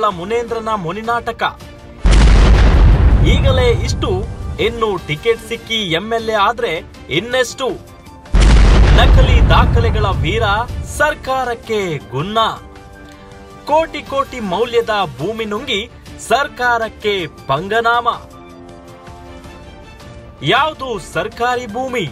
ಮುನೇಂದ್ರನ ಮುನಿನಾಟಕ ಈಗಲೇ ಇಷ್ಟು ಇನ್ನು ಟಿಕೆಟ್ ಸಿಕ್ಕಿ ಎಂಎಲ್ಎ ಆದ್ರೆ ಇನ್ನೆಷ್ಟು ನಕಲಿ ದಾಖಲೆಗಳ ವೀರ ಸರ್ಕಾರಕ್ಕೆ ಗುನ್ನ ಕೋಟಿ ಕೋಟಿ ಮೌಲ್ಯದ ಭೂಮಿ ನುಂಗಿ ಸರ್ಕಾರಕ್ಕೆ ಪಂಗನಾಮ ಯಾವುದು ಸರ್ಕಾರಿ ಭೂಮಿ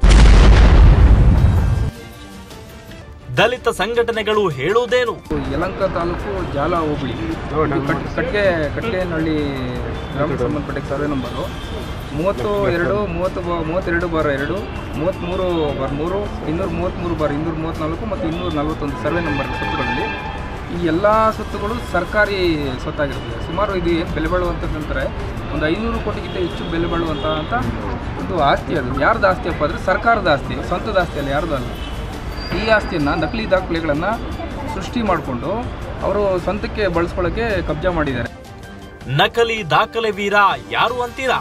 ದಲಿತ ಸಂಘಟನೆಗಳು ಹೇಳುವುದೇನು ಯಲಂಕ ತಾಲೂಕು ಜಾಲ ಹೋಬಳಿ ಕಟ್- ಕಟ್ಗೆ ಕಟ್ಗೆನಹಳ್ಳಿ ಗ್ರಾಮಕ್ಕೆ ಸಂಬಂಧಪಟ್ಟ ಸರ್ವೆ ನಂಬರು ಮೂವತ್ತು ಎರಡು ಮೂವತ್ತು ಬ- ಮೂವತ್ತೆರಡು ಬಾರ ಎರಡು ಮೂವತ್ತ್ಮೂರು ಬಾರ್ ಮೂರು ಇನ್ನೂರ ಮೂವತ್ತ್ಮೂರು ಬಾರ್ ಇನ್ನೂರ ಮೂವತ್ತ್ನಾಲ್ಕು ಮತ್ತು ಇನ್ನೂರ ನಲವತ್ತೊಂದು ಸರ್ವೆ ನಂಬರ್ ಸ್ವತ್ತುಗಳಲ್ಲಿ ಈ ಎಲ್ಲ ಸ್ವತ್ತುಗಳು ಸರ್ಕಾರಿ ಸ್ವತ್ತಾಗಿರ್ತದೆ ಸುಮಾರು ಇದು ಏನು ಬೆಲೆ ಬಾಳುವಂಥದ್ದಂತಾರೆ ಒಂದು ಐನೂರು ಕೋಟಿಗಿಂತ ಹೆಚ್ಚು ಬೆಲೆ ಬಾಳುವಂಥ ಅಂತ ಒಂದು ಆಸ್ತಿ ಅದು ಯಾರ್ದು ಆಸ್ತಿ ಅಪ್ಪ ಅಂದರೆ ಸರ್ಕಾರದ ಆಸ್ತಿ ಸ್ವಂತದ ಆಸ್ತಿ ಅಲ್ಲ ಯಾರ್ದು ಅಲ್ಲ ಈ ಆಸ್ತಿಯನ್ನು ನಕಲಿ ದಾಖಲೆಗಳನ್ನು ಸೃಷ್ಟಿ ಮಾಡಿಕೊಂಡು ಅವರು ಸ್ವಂತಕ್ಕೆ ಬಳಸ್ಕೊಳ್ಳೋಕ್ಕೆ ಕಬ್ಜಾ ಮಾಡಿದ್ದಾರೆ ನಕಲಿ ದಾಖಲೆ ವೀರ ಯಾರು ಅಂತೀರಾ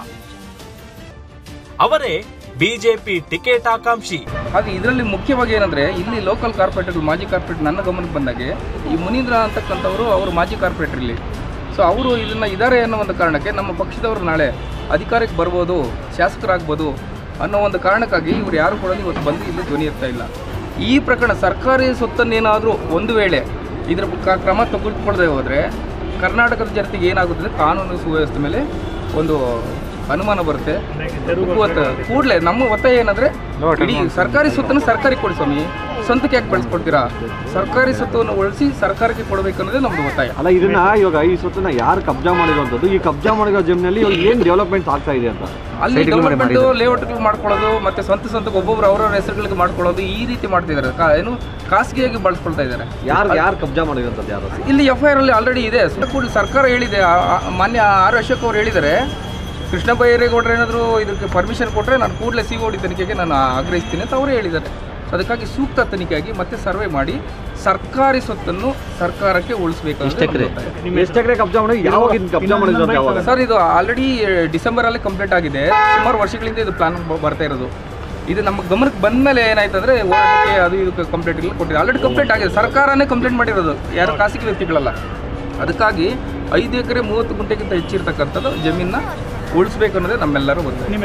ಅವರೇ ಬಿಜೆಪಿ ಟಿಕೆಟ್ ಆಕಾಂಕ್ಷಿ ಹಾಗೆ ಇದರಲ್ಲಿ ಮುಖ್ಯವಾಗಿ ಏನಂದರೆ ಇಲ್ಲಿ ಲೋಕಲ್ ಕಾರ್ಪೊರೇಟರ್ ಮಾಜಿ ಕಾರ್ಪೊರೇಟರ್ ನನ್ನ ಗಮನಕ್ಕೆ ಬಂದಾಗೆ ಈ ಮುನೀಂದ್ರ ಅಂತಕ್ಕಂಥವರು ಅವರು ಮಾಜಿ ಕಾರ್ಪೊರೇಟರ್ ಇಲ್ಲಿ ಸೊ ಅವರು ಇದನ್ನು ಇದ್ದಾರೆ ಅನ್ನೋ ಒಂದು ಕಾರಣಕ್ಕೆ ನಮ್ಮ ಪಕ್ಷದವರು ನಾಳೆ ಅಧಿಕಾರಕ್ಕೆ ಬರ್ಬೋದು ಶಾಸಕರಾಗ್ಬೋದು ಅನ್ನೋ ಒಂದು ಕಾರಣಕ್ಕಾಗಿ ಇವರು ಯಾರು ಕೂಡ ಇವತ್ತು ಬಂದು ಇಲ್ಲಿ ಧ್ವನಿ ಎತ್ತಾ ಇಲ್ಲ ಈ ಪ್ರಕರಣ ಸರ್ಕಾರಿ ಸ್ವತ್ತನ್ನೇನಾದರೂ ಒಂದು ವೇಳೆ ಇದರ ಕ- ಕ್ರಮ ತೆಗೆದುಕೊಳ್ಳದೆ ಹೋದರೆ ಕರ್ನಾಟಕದ ಜನತೆಗೆ ಏನಾಗುತ್ತದೆ ಕಾನೂನು ಸುವ್ಯವಸ್ಥೆ ಮೇಲೆ ಒಂದು ಅನುಮಾನ ಬರುತ್ತೆ ಕೂಡಲೇ ನಮ್ಮ ಒತ್ತಾಯ ಏನಂದ್ರೆ ಇಡೀ ಸರ್ಕಾರಿ ಸ್ವತ್ತನ್ನು ಸರ್ಕಾರಕ್ಕೆ ಕೊಡಿ ಸ್ವಾಮಿ ಸ್ವಂತಕ್ಕೆ ಯಾಕೆ ಬೆಳೆಸ್ಕೊಡ್ತೀರಾ ಸರ್ಕಾರಿ ಸ್ವತ್ತನ್ನು ಉಳಿಸಿ ಸರ್ಕಾರಕ್ಕೆ ಕೊಡಬೇಕು ಅನ್ನೋದೇ ನಮ್ದು ಒತ್ತಾಯ ಅಲ್ಲ ಇದನ್ನ ಇವಾಗ ಈ ಸ್ವತ್ತನ್ನ ಯಾರು ಕಬ್ಜಾ ಮಾಡಿರುವಂಥದ್ದು ಈ ಕಬ್ಜಾ ಮಾಡಿರೋ ಜಮೀನಲ್ಲಿ ಇವಾಗ ಏನ್ ಡೆವಲಪ್ಮೆಂಟ್ ಆಗ್ತಾ ಇದೆ ಅಂತ ಅಲ್ಲಿ ಡೆವಲಪ್ಮೆಂಟ್ ಲೇಔಟ್ಗಳು ಮಾಡ್ಕೊಳ್ಳೋದು ಮತ್ತೆ ಸ್ವಂತ ಸ್ವಂತ ಒಬ್ಬೊಬ್ರು ಅವರವ್ರ ಹೆಸರುಗಳಿಗೆ ಮಾಡ್ಕೊಳ್ಳೋದು ಈ ರೀತಿ ಮಾಡ್ತಿದ್ದಾರೆ ಕಾ- ಏನು ಖಾಸಗಿಯಾಗಿ ಬಳಸ್ಕೊಳ್ತಾ ಇದ್ದಾರೆ ಯಾರು ಯಾರು ಕಬ್ಜಾ ಮಾಡಿರುವಂಥದ್ದು ಯಾರು ಇಲ್ಲಿ ಎಫ್ ಐ ಆರ್ ಅಲ್ಲಿ ಆಲ್ರೆಡಿ ಇದೆ ಕೂಡ ಸರ್ಕಾರ ಹೇಳಿದೆ ಆ- ಆ- ಮಾನ್ಯ ಆರ್ ಅಶೋಕ್ ಅವರು ಹೇಳಿದ್ದಾರೆ ಕೃಷ್ಣ ಬೈರೇಗೌಡರು ಏನಾದರೂ ಇದಕ್ಕೆ ಪರ್ಮಿಷನ್ ಕೊಟ್ಟರೆ ನಾನು ಕೂಡಲೇ ಸಿ ಓಡಿ ತನಿಖೆಗೆ ನಾನು ಆಗ್ರಹಿಸ್ತೀನಿ ಅಂತ ಅವರೇ ಹೇಳಿದ್ದಾರೆ ಸೊ ಅದಕ್ಕಾಗಿ ಸೂಕ್ತ ತನಿಖೆಯಾಗಿ ಮತ್ತೆ ಸರ್ವೆ ಮಾಡಿ ಸರ್ಕಾರಿ ಸ್ವತ್ತನ್ನು ಸರ್ಕಾರಕ್ಕೆ ಉಳಿಸಬೇಕು ಎಷ್ಟು ಎಕರೆ ಕಬ್ಜಾ ಮಾಡಿ ಯಾವಾಗ ಇದನ್ನ ಕಬ್ಜಾ ಮಾಡಿದ್ರು ಅಂತ ಯಾವಾಗ ಸರ್ ಇದು ಆಲ್ರೆಡಿ ಡಿಸೆಂಬರಲ್ಲೇ ಕಂಪ್ಲೀಟ್ ಆಗಿದೆ ಸುಮಾರು ವರ್ಷಗಳಿಂದ ಇದು ಪ್ಲಾನ್ ಬರ್ತಾ ಇರೋದು ಇದು ನಮ್ಮ ಗಮನಕ್ಕೆ ಬಂದ ಮೇಲೆ ಏನಾಯ್ತಂದ್ರೆ ಹೋರಾಟಕ್ಕೆ ಅದು ಇದು ಕಂಪ್ಲೇಂಟ್ ಇಲ್ಲ ಕೊಟ್ಟಿದೆ ಆಲ್ರೆಡಿ ಕಂಪ್ಲೀಟ್ ಆಗಿದೆ ಸರ್ಕಾರನೇ ಕಂಪ್ಲೇಂಟ್ ಮಾಡಿರೋದು ಯಾರು ಖಾಸಗಿ ವ್ಯಕ್ತಿಗಳಲ್ಲ ಅದಕ್ಕಾಗಿ ಐದು ಎಕರೆ ಮೂವತ್ತು ಗುಂಟೆಗಿಂತ ಹೆಚ್ಚಿರ್ತಕ್ಕಂಥದ್ದು ಜಮೀನ ಉಳಿಸ್ಬೇಕು ಅನ್ನೋದೇ ನಮ್ಮೆಲ್ಲರೂ ಗೊತ್ತು